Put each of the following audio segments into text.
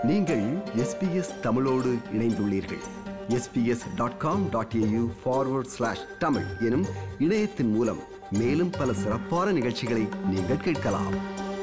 நீங்கள் எஸ்பிஎஸ் தமிழோடு இணைந்துள்ளீர்கள் SBS dot com dot AU forward slash Tamil எனும் இணையத்தின் மூலம் மேலும் பல சிறப்பான நிகழ்ச்சிகளை நீங்கள் கேட்கலாம்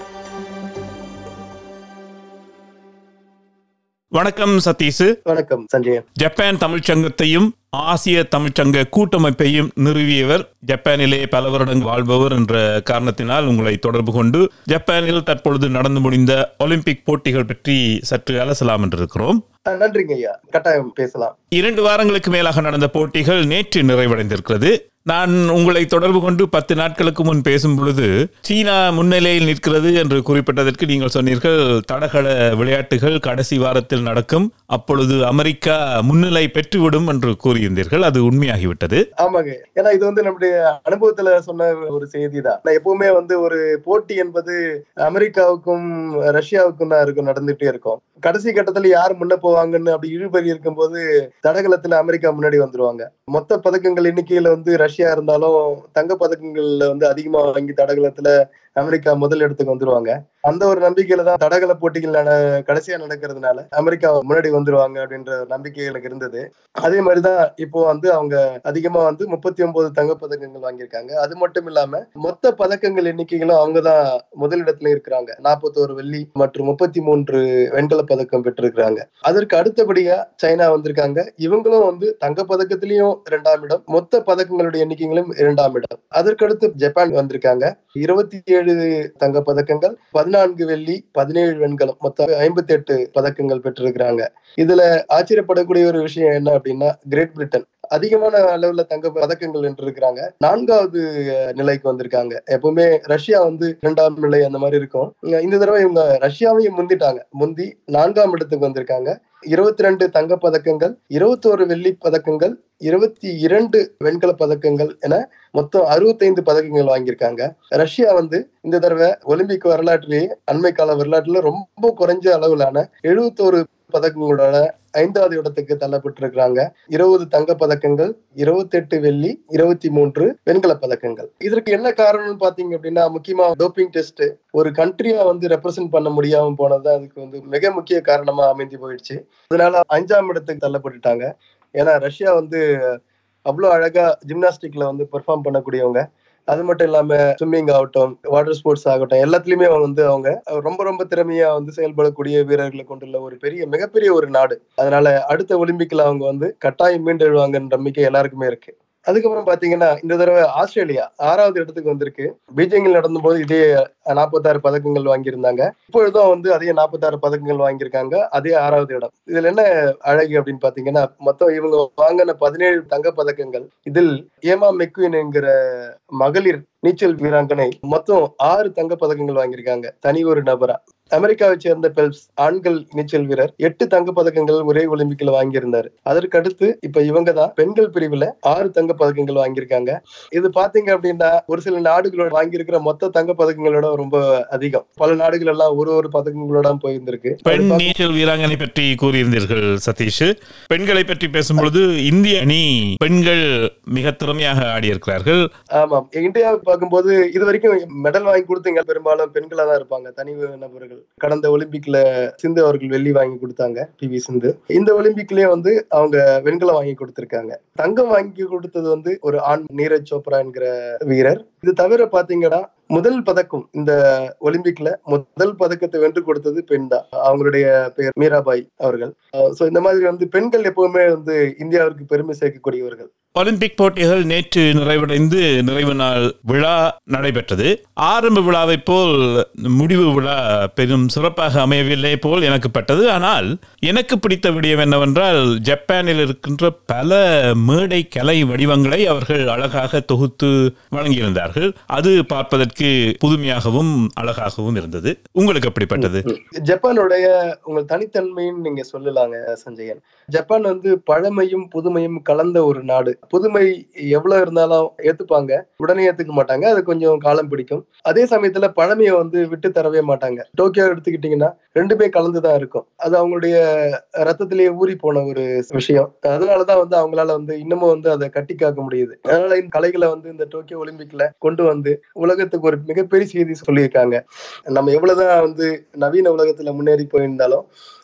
வணக்கம் சதீஷ் வணக்கம் சஞ்சயன் ஜப்பான் தமிழ்ச்சங்கத்தையும் ஆசிய தமிழ்ச்சங்க கூட்டமைப்பையும் நிறுவியவர் ஜப்பானிலே பல வருடங்கள் வாழ்பவர் என்ற காரணத்தினால் உங்களை தொடர்பு கொண்டு ஜப்பானில் தற்பொழுது நடந்து முடிந்த ஒலிம்பிக் போட்டிகள் பற்றி சற்று அலசலாம் என்று இருக்கிறோம் அஹ் நன்றிங்க ஐயா கட்டாயம் பேசலாம் இரண்டு வாரங்களுக்கு மேலாக நடந்த போட்டிகள் நேற்று நிறைவடைந்திருக்கிறது நான் உங்களை தொடர்பு கொண்டு பத்து நாட்களுக்கு முன் பேசும் பொழுது சீனா முன்னிலையில் நிற்கிறது என்று குறிப்பிட்டதற்கு நீங்கள் சொன்னீர்கள் தடகள விளையாட்டுகள் கடைசி வாரத்தில் நடக்கும் அப்பொழுது அமெரிக்கா முன்னிலை பெற்றுவிடும் என்று கூறியிருந்தீர்கள் அது உண்மையாகிவிட்டது ஆமாங்க ஏன்னா இது வந்து நம்முடைய அனுபவத்துல சொன்ன ஒரு செய்தி தான் நான் எப்பவுமே வந்து ஒரு போட்டி என்பது அமெரிக்காவுக்கும் ரஷ்யாவுக்கும் தான் இருக்கும் நடந்துட்டே இருக்கும் கடைசி கட்டத்துல யார் முன்ன போவாங்கன்னு அப்படி இழுபறி இருக்கும்போது தடகளத்துல அமெரிக்கா முன்னாடி வந்துருவாங்க மொத்த பதக்கங்கள் எண்ணிக்கையில வந்து ரஷ்யா இருந்தாலும் தங்க பதக்கங்கள்ல வந்து அதிகமா வாங்கி தடகளத்துல அமெரிக்கா முதல் இடத்துக்கு வந்துருவாங்க அந்த ஒரு நம்பிக்கையில தான் தடகள போட்டிகள் நட கடைசியா நடக்கிறதுனால அமெரிக்கா முன்னாடி வந்துருவாங்க அப்படின்ற ஒரு நம்பிக்கை எனக்கு இருந்தது அதே மாதிரிதான் இப்போ வந்து அவங்க அதிகமா வந்து முப்பத்தி ஒன்பது தங்க பதக்கங்கள் வாங்கியிருக்காங்க அது மட்டும் இல்லாம மொத்த பதக்கங்கள் எண்ணிக்கைகளும் அவங்கதான் முதலிடத்துல இருக்கிறாங்க நாற்பத்தோரு வெள்ளி மற்றும் முப்பத்தி மூன்று வெண்கல பதக்கம் பெற்றிருக்கிறாங்க அதற்கு அடுத்தபடியா சைனா வந்திருக்காங்க இவங்களும் வந்து தங்க பதக்கத்திலையும் இரண்டாம் இடம் மொத்த பதக்கங்களுடைய எண்ணிக்கைகளும் இரண்டாம் இடம் அதற்கடுத்து ஜப்பான் வந்திருக்காங்க இருபத்தி ஏழு தங்க பதக்கங்கள் பதினான்கு வெள்ளி பதினேழு வெண்கலம் மொத்தம் ஐம்பத்தி எட்டு பதக்கங்கள் பெற்றிருக்கிறாங்க இதுல ஆச்சரியப்படக்கூடிய ஒரு விஷயம் என்ன அப்படின்னா கிரேட் பிரிட்டன் அதிகமான அளவுல தங்க பதக்கங்கள் வென்றிருக்கிறாங்க நான்காவது அஹ், நிலைக்கு வந்திருக்காங்க எப்பவுமே ரஷ்யா வந்து இரண்டாம் நிலை அந்த மாதிரி இருக்கும் இங்க இந்த தடவை இவங்க ரஷ்யாவையும் முந்திட்டாங்க முந்தி நான்காம் இடத்துக்கு வந்திருக்காங்க இருபத்தி ரெண்டு தங்க பதக்கங்கள் இருபத்தோரு வெள்ளி பதக்கங்கள் இருபத்தி இரண்டு வெண்கல பதக்கங்கள் என மொத்தம் அறுபத்தைந்து பதக்கங்கள் வாங்கியிருக்காங்க ரஷ்யா வந்து இந்த தடவை ஒலிம்பிக் வரலாற்றிலேயே அண்மை கால வரலாற்றுல ரொம்ப குறைஞ்ச அளவிலான எழுபத்தோரு பதக்கங்களோட ஐந்தாவது இடத்துக்கு தள்ளப்பட்டிருக்கிறாங்க இருபது தங்க பதக்கங்கள் இருபத்தி எட்டு வெள்ளி இருபத்தி மூன்று வெண்கல பதக்கங்கள் இதற்கு என்ன காரணம்னு பாத்தீங்க அப்படின்னா முக்கியமா டோப்பிங் டெஸ்ட் ஒரு கண்ட்ரியா வந்து ரெப்ரசென்ட் பண்ண முடியாம போனது அதுக்கு வந்து மிக முக்கிய காரணமா அமைந்து போயிடுச்சு அதனால அஞ்சாம் இடத்துக்கு தள்ளப்பட்டுட்டாங்க ஏன்னா ரஷ்யா வந்து அவ்வளோ அழகா ஜிம்னாஸ்டிக்ல வந்து பெர்ஃபார்ம் பண்ணக்கூடியவங்க அது மட்டும் இல்லாம ஸ்விம்மிங் ஆகட்டும் வாட்டர் ஸ்போர்ட்ஸ் ஆகட்டும் எல்லாத்துலயுமே அவங்க வந்து அவங்க ரொம்ப ரொம்ப திறமையா வந்து செயல்படக்கூடிய வீரர்களை கொண்டுள்ள ஒரு பெரிய மிகப்பெரிய ஒரு நாடு அதனால அடுத்த ஒலிம்பிக்ல அவங்க வந்து கட்டாயம் மீண்டெழுவாங்கன்ற நம்பிக்கை எல்லாருக்குமே இருக்கு அதுக்கப்புறம் பாத்தீங்கன்னா இந்த தடவை ஆஸ்திரேலியா ஆறாவது இடத்துக்கு வந்திருக்கு பீஜிங்கில் நடந்தபோது இதே நாற்பத்தாறு பதக்கங்கள் வாங்கியிருந்தாங்க இப்பொழுதும் வந்து அதே நாற்பத்தாறு பதக்கங்கள் வாங்கியிருக்காங்க அதே ஆறாவது இடம் இதுல என்ன அழகு அப்படின்னு பாத்தீங்கன்னா மொத்தம் இவங்க வாங்கின பதினேழு தங்க பதக்கங்கள் இதில் ஏமா மெக்வின் என்கிற மகளிர் நீச்சல் வீராங்கனை மொத்தம் ஆறு தங்க பதக்கங்கள் வாங்கியிருக்காங்க தனி ஒரு நபரா அமெரிக்காவை சேர்ந்த பெல்ப்ஸ் ஆண்கள் நீச்சல் வீரர் எட்டு தங்க பதக்கங்கள் ஒரே ஒலிம்பிக்ல வாங்கியிருந்தாரு அதற்கு அடுத்து இப்ப இவங்க தான் பெண்கள் பிரிவுல ஆறு தங்க பதக்கங்கள் வாங்கியிருக்காங்க இது பாத்தீங்க அப்படின்னா ஒரு சில நாடுகளோட வாங்கியிருக்கிற மொத்த தங்க பதக்கங்களோட ரொம்ப அதிகம் பல நாடுகள் எல்லாம் ஒரு ஒரு பதக்கங்களோட போயிருந்திருக்கு பெண் நீச்சல் வீராங்கனை பற்றி கூறியிருந்தீர்கள் சதீஷ் பெண்களை பற்றி பேசும்பொழுது இந்திய அணி பெண்கள் மிக திறமையாக ஆடியிருக்கிறார்கள் ஆமாம் இந்தியாவை பார்க்கும்போது இது வரைக்கும் மெடல் வாங்கி கொடுத்தீங்க பெரும்பாலும் பெண்களா தான் இருப்பாங்க தனி நபர்கள் கடந்த ஒலிம்பிக்ல சிந்து அவர்கள் வெள்ளி வாங்கி கொடுத்தாங்க பி வி சிந்து இந்த ஒலிம்பிக்லயே வந்து அவங்க வெண்கலம் வாங்கி கொடுத்திருக்காங்க தங்கம் வாங்கி கொடுத்தது வந்து ஒரு ஆண் நீரஜ் சோப்ரா என்கிற வீரர் இது தவிர பாத்தீங்கன்னா முதல் பதக்கம் இந்த ஒலிம்பிக்ல முதல் பதக்கத்தை வென்று கொடுத்தது பெண் தான் அவங்களுடைய பெயர் மீராபாய் அவர்கள் சோ இந்த மாதிரி வந்து பெண்கள் எப்பவுமே வந்து இந்தியாவிற்கு பெருமை சேர்க்கக்கூடியவர்கள் ஒலிம்பிக் போட்டிகள் நேற்று நிறைவடைந்து நிறைவு நாள் விழா நடைபெற்றது ஆரம்ப விழாவை போல் முடிவு விழா பெரும் சிறப்பாக அமையவில்லை போல் எனக்கு பட்டது ஆனால் எனக்கு பிடித்த விடயம் என்னவென்றால் ஜப்பானில் இருக்கின்ற பல மேடை கலை வடிவங்களை அவர்கள் அழகாக தொகுத்து வழங்கியிருந்தார்கள் அது பார்ப்பதற்கு புதுமையாகவும் அழகாகவும் இருந்தது உங்களுக்கு எப்படிப்பட்டது ஜப்பானுடைய உங்கள் தனித்தன்மைன்னு நீங்க சொல்லலாங்க சஞ்சயன் ஜப்பான் வந்து பழமையும் புதுமையும் கலந்த ஒரு நாடு புதுமை எவ்வளவு இருந்தாலும் ஏத்துப்பாங்க உடனே ஏத்துக்க மாட்டாங்க அது கொஞ்சம் காலம் பிடிக்கும் அதே சமயத்துல பழமையை வந்து விட்டு தரவே மாட்டாங்க டோக்கியோ எடுத்துக்கிட்டீங்கன்னா ரெண்டுமே கலந்துதான் இருக்கும் அது அவங்களுடைய ரத்தத்திலேயே ஊறி போன ஒரு விஷயம் அதனாலதான் வந்து அவங்களால வந்து இன்னமும் வந்து அதை கட்டி காக்க முடியுது அதனால இந்த கலைகளை வந்து இந்த டோக்கியோ ஒலிம்பிக்ல கொண்டு வந்து உலகத்துக்கு ஒரு மிகப்பெரிய செய்தி சொல்லியிருக்காங்க நம்ம எவ்வளவுதான் வந்து நவீன உலகத்துல முன்னேறி போயிருந்தாலும்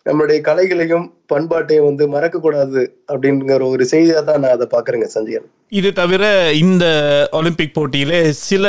நம்மளுடைய கலைகளையும் பண்பாட்டையும் வந்து மறக்க கூடாது அப்படிங்கிற ஒரு செய்தியா தான் நான் அதை பாக்குறேங்க சஞ்சயன் இது தவிர இந்த ஒலிம்பிக் போட்டியிலே சில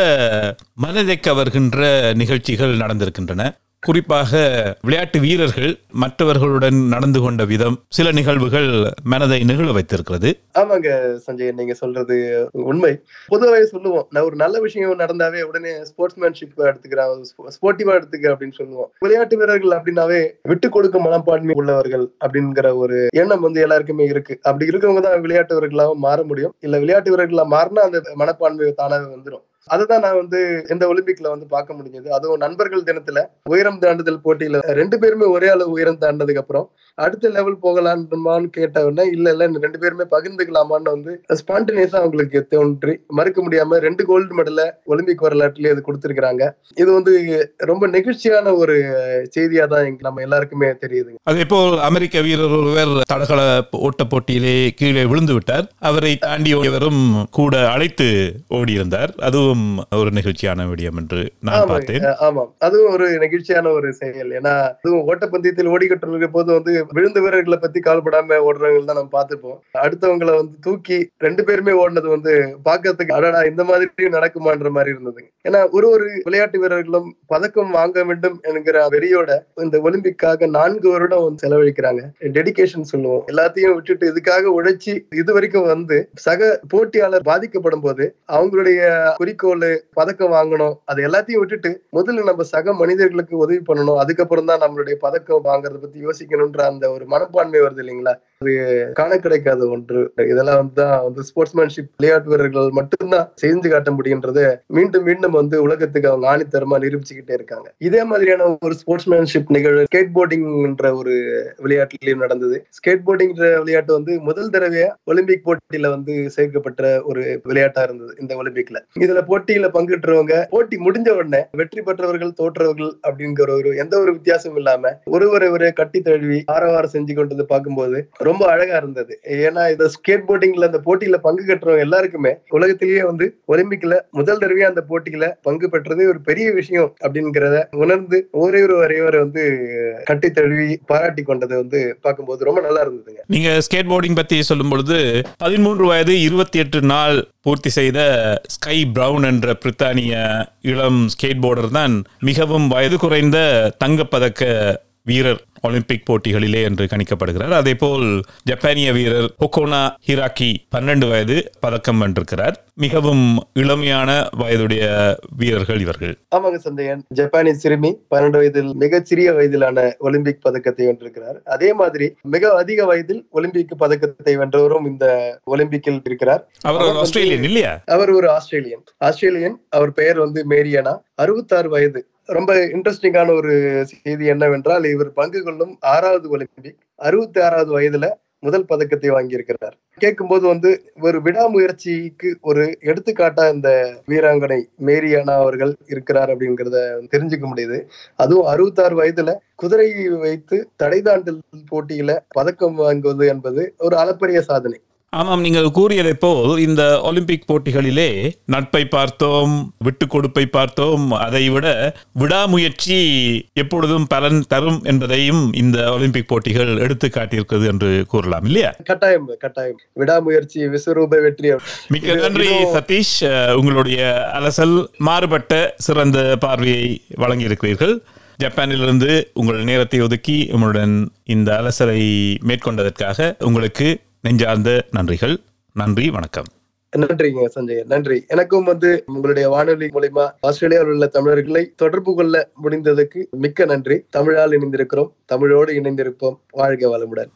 மனதை கவர்கின்ற நிகழ்ச்சிகள் நடந்திருக்கின்றன குறிப்பாக விளையாட்டு வீரர்கள் மற்றவர்களுடன் நடந்து கொண்ட விதம் சில நிகழ்வுகள் மனதை நிகழ வைத்திருக்கிறது ஆமாங்க சஞ்சய் நீங்க சொல்றது உண்மை பொதுவாகவே சொல்லுவோம் நான் ஒரு நல்ல விஷயம் நடந்தாவே உடனே ஸ்போர்ட்ஸ்மேன்ஷிப் எடுத்துக்கிறேன் ஸ்போர்ட்டிவா எடுத்துக்க அப்படின்னு சொல்லுவோம் விளையாட்டு வீரர்கள் அப்படின்னாவே விட்டு கொடுக்கும் மனப்பான்மை உள்ளவர்கள் அப்படிங்கிற ஒரு எண்ணம் வந்து எல்லாருக்குமே இருக்கு அப்படி இருக்கவங்க தான் விளையாட்டு வீரர்களாகவும் மாற முடியும் இல்ல விளையாட்டு வீரர்களா மாறினா அந்த மனப்பான்மை தானாவே வந்துடும் அதுதான் நான் வந்து இந்த ஒலிம்பிக்ல வந்து பார்க்க முடிஞ்சது அதுவும் நண்பர்கள் தினத்துல உயரம் தாண்டுதல் போட்டியில ரெண்டு பேருமே ஒரே அளவு உயரம் தாண்டதுக்கு அப்புறம் அடுத்த லெவல் போகலாமான்னு கேட்ட உடனே இல்ல இல்ல இந்த ரெண்டு பேருமே பகிர்ந்துக்கலாமான்னு வந்து ஸ்பான்டேனியஸா அவங்களுக்கு தோன்றி மறுக்க முடியாம ரெண்டு கோல்டு மெடலை ஒலிம்பிக் வரலாற்றுலயே அது கொடுத்திருக்கிறாங்க இது வந்து ரொம்ப நெகிழ்ச்சியான ஒரு செய்தியா தான் எங்க- நம்ம எல்லாருக்குமே தெரியுதுங்க அதே போல் அமெரிக்க வீரர் ஒருவர் தடகள ஓட்ட போட்டியிலே கீழே விழுந்து விட்டார் அவரை தாண்டி ஓடியவரும் கூட அழைத்து ஓடியிருந்தார் அதுவும் ஒரு நிகழ்ச்சியான விடயம் என்று நான் பார்த்தேன் ஆமாங்க, ஆமாம் அதுவும் ஒரு நெகிழ்ச்சியான ஒரு செயல் ஏன்னா அதுவும் ஓட்டப்பந்தயத்தில் ஓடிக்கிட்டு இருக்க போது வந்து விழுந்த வீரர்களை பத்தி கவலைப்படாம ஓடுறவங்க தான் நம்ம பார்த்துப்போம் அடுத்தவங்களை வந்து தூக்கி ரெண்டு பேருமே ஓடினது வந்து பார்க்கறதுக்கு அடடா இந்த மாதிரி நடக்குமான்ற மாதிரி இருந்தது ஏன்னா ஒரு ஒரு விளையாட்டு வீரர்களும் பதக்கம் வாங்க வேண்டும் என்கிற வெறியோட இந்த ஒலிம்பிக்காக நான்கு வருடம் வந்து செலவழிக்கிறாங்க டெடிகேஷன் சொல்லுவோம் எல்லாத்தையும் விட்டுட்டு இதுக்காக உழைச்சி இது வரைக்கும் வந்து சக போட்டியாளர் பாதிக்கப்படும் போது அவங்களுடைய குறிக்கோள் பதக்கம் வாங்கணும் அது எல்லாத்தையும் விட்டுட்டு முதல்ல நம்ம சக மனிதர்களுக்கு உதவி பண்ணணும் அதுக்கப்புறம் தான் நம்மளுடைய பதக்கம் வாங்குறத பத்தி யோசிக்கணும்ன்ற அந்த ஒரு மனப்பான்மை வருது இல்லைங்களா அது காண கிடைக்காத ஒன்று இதெல்லாம் வந்து தான் வந்து ஸ்போர்ட்ஸ்மேன்ஷிப் விளையாட்டு வீரர்கள் மட்டும்தான் செஞ்சு காட்ட முடியுன்றத மீண்டும் மீண்டும் வந்து உலகத்துக்கு அவங்க ஆணித்தரமா நிரூபிச்சுக்கிட்டே இருக்காங்க இதே மாதிரியான ஒரு ஸ்போர்ட்ஸ்மேன்ஷிப் நிகழ்வு ஸ்கேட் போர்டிங்ன்ற ஒரு விளையாட்டுலயும் நடந்தது ஸ்கேட் போர்டிங்ன்ற விளையாட்டு வந்து முதல் தடவையா ஒலிம்பிக் போட்டியில வந்து சேர்க்கப்பட்ட ஒரு விளையாட்டா இருந்தது இந்த ஒலிம்பிக்ல இதுல போட்டியில பங்குற்றவங்க போட்டி முடிஞ்ச உடனே வெற்றி பெற்றவர்கள் தோற்றவர்கள் அப்படிங்கிற ஒரு எந்த ஒரு வித்தியாசமும் இல்லாம ஒருவரை ஒரு கட்டி தழுவி ஆரவாரம் செஞ்சு கொண்டது பார்க்கும்போது ரொம்ப அழகா இருந்தது ஏன்னா இந்த ஸ்கேட் போர்டிங்ல அந்த போட்டியில பங்கு பெற்றவங்க எல்லாருக்குமே உலகத்திலேயே வந்து ஒலிம்பிக்ல முதல் தடவையா அந்த போட்டியில பங்கு பெற்றது ஒரு பெரிய விஷயம் அப்படிங்கிறத உணர்ந்து ஒரே ஒரு வரையவரை வந்து கட்டி தழுவி பாராட்டி கொண்டது வந்து பார்க்கும்போது ரொம்ப நல்லா இருந்ததுங்க நீங்க ஸ்கேட் போர்டிங் பத்தி சொல்லும் பொழுது பதிமூன்று வயது இருபத்தி எட்டு நாள் பூர்த்தி செய்த ஸ்கை பிரவுன் என்ற பிரித்தானிய இளம் ஸ்கேட் போர்டர் தான் மிகவும் வயது குறைந்த தங்கப்பதக்க வீரர் ஒலிம்பிக் போட்டிகளிலே என்று கணிக்கப்படுகிறார் அதேபோல் ஜப்பானிய வீரர் ஒகோனா ஹிராக்கி பன்னெண்டு வயது பதக்கம் வென்றிருக்கிறார் மிகவும் இளமையான வயதுடைய வீரர்கள் இவர்கள் ஆமாங்க சந்தையன் ஜப்பானிய சிறுமி பன்னெண்டு வயதில் மிகச்சிறிய வயதிலான ஒலிம்பிக் பதக்கத்தை வென்றிருக்கிறார் அதே மாதிரி மிக அதிக வயதில் ஒலிம்பிக் பதக்கத்தை வென்றவரும் இந்த ஒலிம்பிக்கில் இருக்கிறார் அவர் ஒரு ஆஸ்திரேலியன் இல்லையா அவர் ஒரு ஆஸ்திரேலியன் ஆஸ்திரேலியன் அவர் பெயர் வந்து மேரியானா அறுபத்தாறு வயது ரொம்ப இன்ட்ரெஸ்டிங்கான ஒரு செய்தி என்னவென்றால் இவர் பங்கு கொள்ளும் ஆறாவது ஒலிம்பிக் அறுபத்தி ஆறாவது வயதுல முதல் பதக்கத்தை வாங்கியிருக்கிறார் கேட்கும்போது வந்து ஒரு விடாமுயற்சிக்கு ஒரு எடுத்துக்காட்டா இந்த வீராங்கனை மேரியானா அவர்கள் இருக்கிறார் அப்படிங்கிறத தெரிஞ்சுக்க முடியுது அதுவும் அறுபத்தாறு வயதுல குதிரை வைத்து தடை தாண்டல் போட்டியில பதக்கம் வாங்குவது என்பது ஒரு அளப்பரிய சாதனை ஆமாம் நீங்கள் கூறியதைப் போல் இந்த ஒலிம்பிக் போட்டிகளிலே நட்பை பார்த்தோம் விட்டு கொடுப்பை பார்த்தோம் அதை விட விடாமுயற்சி எப்பொழுதும் பலன் தரும் என்பதையும் இந்த ஒலிம்பிக் போட்டிகள் எடுத்து காட்டியிருக்கிறது என்று கூறலாம் இல்லையா கட்டாயம் கட்டாயம் விடாமுயற்சி விஸ்வரூப வெற்றி மிக்க இது- நன்றி இதுவும் சதீஷ் அஹ், உங்களுடைய அலசல் மாறுபட்ட சிறந்த பார்வையை வழங்கியிருக்கிறீர்கள் ஜப்பானிலிருந்து உங்கள் நேரத்தை ஒதுக்கி உங்களுடன் இந்த அலசலை மேற்கொண்டதற்காக உங்களுக்கு நெஞ்சார்ந்த நன்றிகள் நன்றி வணக்கம் நன்றிங்க சஞ்சய் நன்றி எனக்கும் வந்து உங்களுடைய வானொலி மூலியமா ஆஸ்திரேலியாவில் உள்ள தமிழர்களை தொடர்பு கொள்ள முடிந்ததுக்கு மிக்க நன்றி தமிழால் இணைந்திருக்கிறோம் தமிழோடு இணைந்திருப்போம் வாழ்க வளமுடன்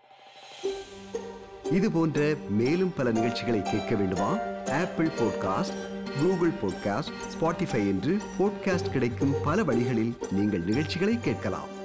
இது போன்ற மேலும் பல நிகழ்ச்சிகளை கேட்க வேண்டுமா Apple podcast Google podcast Spotify என்று பாட்காஸ்ட் கிடைக்கும் பல வழிகளில் நீங்கள் நிகழ்ச்சிகளை கேட்கலாம்